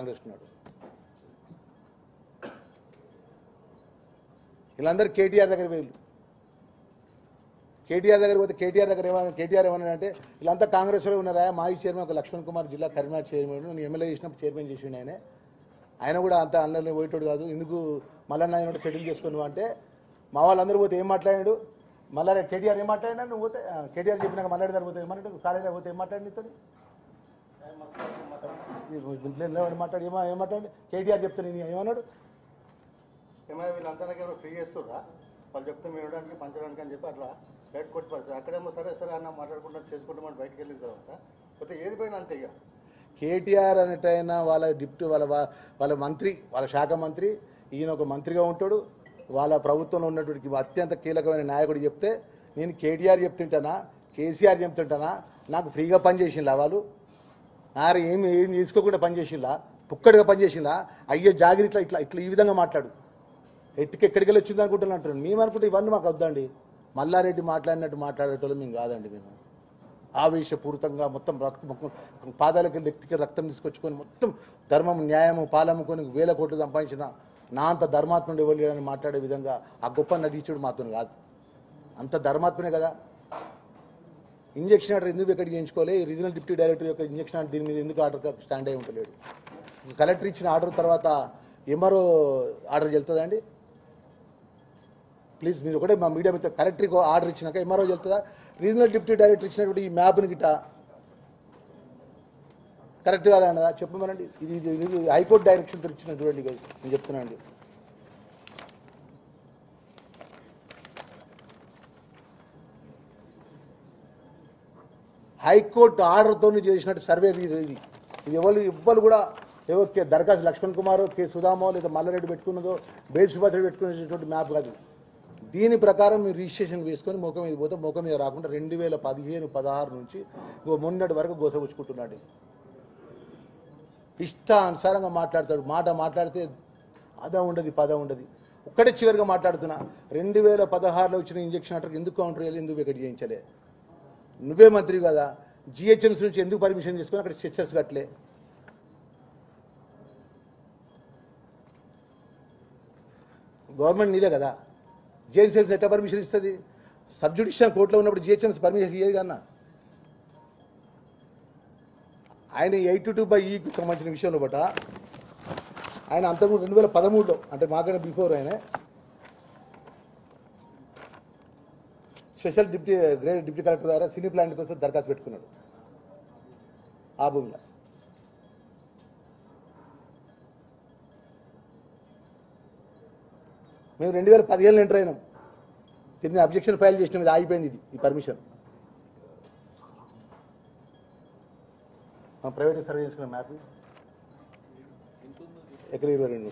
కాంగ్రెస్ ఉన్నాడు వీళ్ళందరూ కేటీఆర్ దగ్గర వీళ్ళు కేటీఆర్ దగ్గర పోతే కేటీఆర్ దగ్గర ఏమన్నా కేటీఆర్ ఏమన్నా అంటే వీళ్ళంతా కాంగ్రెస్లో ఉన్నారా మాజీ చైర్మన్ ఒక లక్ష్మణ్ కుమార్ జిల్లా కరీంనగర్ చైర్మన్ నేను ఎమ్మెల్యే చేసినప్పుడు చైర్మన్ చేసిండు ఆయన ఆయన కూడా అంత అల్లర్లో పోయేటోడు కాదు ఎందుకు మళ్ళీ ఆయన సెటిల్ చేసుకున్నావు అంటే మా వాళ్ళందరూ పోతే ఏం మాట్లాడాడు మళ్ళీ కేటీఆర్ ఏం మాట్లాడినా నువ్వు పోతే ఆ, కేటీఆర్ చెప్పినాక మళ్ళీ పోతే ఏమన్నాడు కాలేజీలో పోతే ఏం మాట్లాడి నీతో ఇంట్లో మాట్లాడి ఏమో ఏం మాట్లాడి కేటీఆర్ చెప్తాను నేను ఏమన్నాడు ఏమైనా వీళ్ళంతా ఎవరో ఫ్రీ చేస్తుర్రా వాళ్ళు చెప్తే మేము ఇవ్వడానికి పంచడానికి అని చెప్పి అట్లా బయట కొట్టి పడతారు అక్కడేమో సరే సరే అన్న మాట్లాడుకుంటాం చేసుకుంటామని బయటకు వెళ్ళిన తర్వాత పోతే ఏది పోయినా అంతే ఇక కేటీఆర్ అనేటైనా వాళ్ళ డిప్యూటీ వాళ్ళ వా- వాళ్ళ మంత్రి వాళ్ళ శాఖ మంత్రి ఈయన ఒక మంత్రిగా ఉంటాడు వాళ్ళ ప్రభుత్వంలో ఉన్నటువంటి అత్యంత కీలకమైన నాయకుడు చెప్తే నేను కేటీఆర్ చెప్తుంటానా కేసీఆర్ చెప్తుంటానా నాకు ఫ్రీగా పనిచేసింలా వాళ్ళు నారు ఏమి ఏం తీసుకోకుండా పనిచేసింలా పుక్కడిగా పనిచేసింలా అయ్యో జాగిరి ఇట్లా ఇట్లా ఇట్లా ఈ విధంగా మాట్లాడు ఎట్టుకి ఎక్కడికి వెళ్ళి వచ్చింది అనుకుంటున్నా అంటున్నాను మేము అనుకుంటే ఇవన్నీ మాకు వద్దండి మల్లారెడ్డి మాట్లాడినట్టు మాట్లాడేటోళ్ళు మేము కాదండి మేము ఆవేశపూరితంగా మొత్తం రక్తం మొత్తం పాదాలకి వ్యక్తికి రక్తం తీసుకొచ్చుకొని మొత్తం ధర్మం న్యాయము పాలమ్ముకొని వేల కోట్లు సంపాదించిన నా అంత ధర్మాత్ముడు ఎవరు లేరని మాట్లాడే విధంగా ఆ గొప్ప నటీచుడు మాతో కాదు అంత ధర్మాత్మనే కదా ఇంజక్షన్ ఆర్డర్ ఎందుకు ఎక్కడికి చేయించుకోవాలి రీజనల్ డిప్యూటీ డైరెక్టర్ యొక్క ఇంజక్షన్ ఆర్డర్ దీని మీద ఎందుకు ఆర్డర్ స్టాండ్ అయి ఉంటలేడు కలెక్టర్ ఇచ్చిన ఆర్డర్ తర్వాత ఎంఆర్ఓ ఆర్డర్ చెల్తుందండి ప్లీజ్ మీరు ఒకటే మా మీడియా మిత్రులు కలెక్టర్కి ఆర్డర్ ఇచ్చినాక ఎంఆర్ఓ చెల్తుందా రీజనల్ డిప్యూటీ డైరెక్టర్ ఇచ్చినటువంటి ఈ మ్యాప్ని గిట్ట కరెక్ట్ కాదా అన్నదా చెప్పమనండి ఇది ఇది ఇది హైకోర్టు డైరెక్షన్తో ఇచ్చిన చూడండి ఇది. నేను చెప్తున్నాను అండి హైకోర్టు ఆర్డర్తో చేసినట్టు సర్వే ఇది ఇది ఇది ఎవరు ఎవ్వరు కూడా ఎవరు కే- దరఖాస్తు లక్ష్మణ్ కుమార్ కె సుధామో లేదా మల్లారెడ్డి పెట్టుకున్నదో బేల్ సుభాష్ రెడ్డి పెట్టుకునేటువంటి మ్యాప్ కాదు దీని ప్రకారం మీరు రిజిస్ట్రేషన్ వేసుకొని ముఖం మీద పోతే ముఖం మీద రాకుండా రెండు వేల పదిహేను పదహారు నుంచి ఇగో మొన్నటి వరకు గోసపుచ్చుకుంటున్నాడు ఇష్టానుసారంగా మాట్లాడతాడు మాట మాట్లాడితే అద ఉండదు పద ఉండదు ఒక్కటే చివరిగా మాట్లాడుతున్నా రెండు వేల పదహారులో వచ్చిన ఇంజక్షన్ అంటారు ఎందుకు కౌంటర్ చేయాలి ఎందుకు ఇక్కడ చేయించలే నువ్వే మంత్రి కదా జిహెచ్ఎంసీ నుంచి ఎందుకు పర్మిషన్ తీసుకొని అక్కడ స్ట్రెచర్స్ కట్టలే గవర్నమెంట్ నీదే కదా జిహెచ్ఎంసీ ఎట్లా పర్మిషన్ ఇస్తుంది సబ్జుడిషియల్ కోర్టులో ఉన్నప్పుడు జిహెచ్ఎంసీ పర్మిషన్ ఇయ్యేది కన్నా ఆయన ఎయిట్ టూ బై ఈకి సంబంధించిన విషయంలో బట ఆయన అంతకుముందు రెండు వేల పదమూడులో అంటే మాకైనా బిఫోర్ ఆయన special deputy grade deputy collector ద్వారా సినీ ప్లాంట్ కోసం దరఖాస్తు పెట్టుకున్నాడు ఆ భూమిలో మేము రెండు వేల పదిహేనులో ఎంటర్ అయినాం తిరిగి అబ్జెక్షన్ ఫైల్ చేసిన మీద ఆగిపోయింది ఇది ఈ పర్మిషన్ ప్రైవేట్ సర్వే చేసుకున్న మ్యాప్ ఎకర ఇరవై రెండు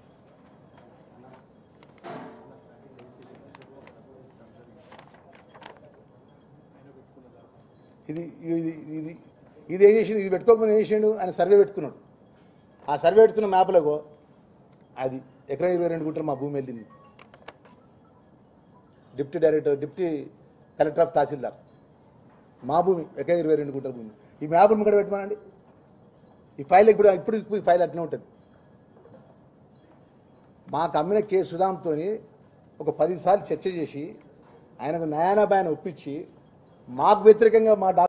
ఇది ఇది ఇది ఇది ఏం చేసిండు ఇది పెట్టుకోకపోతే ఏం చేసిండు ఆయన సర్వే పెట్టుకున్నాడు ఆ సర్వే పెట్టుకున్న మ్యాప్లో అది ఎకరా ఇరవై రెండు గుంటలు మా భూమి వెళ్ళింది deputy director deputy collector of tahsildar మా భూమి ఎకరా ఇరవై రెండు గుంటల భూమి ఈ మ్యాప్ ఇక్కడ పెట్టమనండి ఈ ఫైల్ ఇప్పుడు ఇప్పుడు ఇప్పుడు ఈ ఫైల్ అట్లనే ఉంటుంది మాకు అమ్మిన కే సుధాంతో ఒక పదిసార్లు చర్చ చేసి ఆయనకు న్యాయానాభాయాన్ని ఒప్పించి మాకు వ్యతిరేకంగా మా డాక్టర్